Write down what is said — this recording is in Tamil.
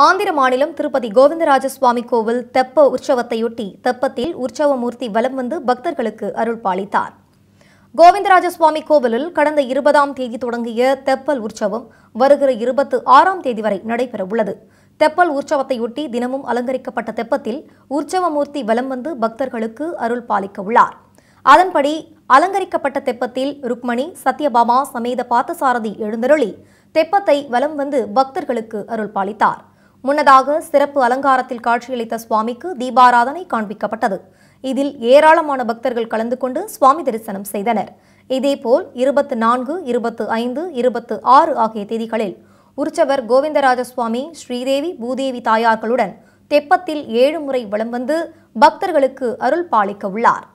ஆந்திர மாநிலம் திருப்பதி கோவிந்தராஜ சுவாமி கோவில் தெப்ப உற்சவத்தையொட்டி தெப்பத்தில் உற்சவமூர்த்தி வலம் வந்து பக்தர்களுக்கு அருள் பாலித்தார் கோவிந்தராஜ சுவாமி கோவிலில் கடந்த இருபதாம் தேதி தொடங்கிய தெப்பல் உற்சவம் வருகிற இருபத்து ஆறாம் தேதி வரை நடைபெறவுள்ளது தெப்பல் உற்சவத்தையொட்டி தினமும் அலங்கரிக்கப்பட்ட தெப்பத்தில் உற்சவமூர்த்தி வலம் வந்து பக்தர்களுக்கு அருள் பாலிக்க உள்ளார் அதன்படி அலங்கரிக்கப்பட்ட தெப்பத்தில் ருக்மணி சத்யபாமா சமேத பார்த்தசாரதி எழுந்தருளி தெப்பத்தை வலம் வந்து பக்தர்களுக்கு அருள் பாலித்தார் முன்னதாக சிறப்பு அலங்காரத்தில் காட்சியளித்த சுவாமிக்கு தீபாராதனை காண்பிக்கப்பட்டது இதில் ஏராளமான பக்தர்கள் கலந்து கொண்டு சுவாமி தரிசனம் செய்தனர் இதேபோல் இருபத்து நான்கு இருபத்து ஐந்து இருபத்து ஆறு ஆகிய தேதிகளில் உற்சவர் கோவிந்தராஜ சுவாமி ஸ்ரீதேவி பூதேவி தாயார்களுடன் தெப்பத்தில் ஏழு முறை வலம் வந்து பக்தர்களுக்கு அருள் பாலிக்க உள்ளார்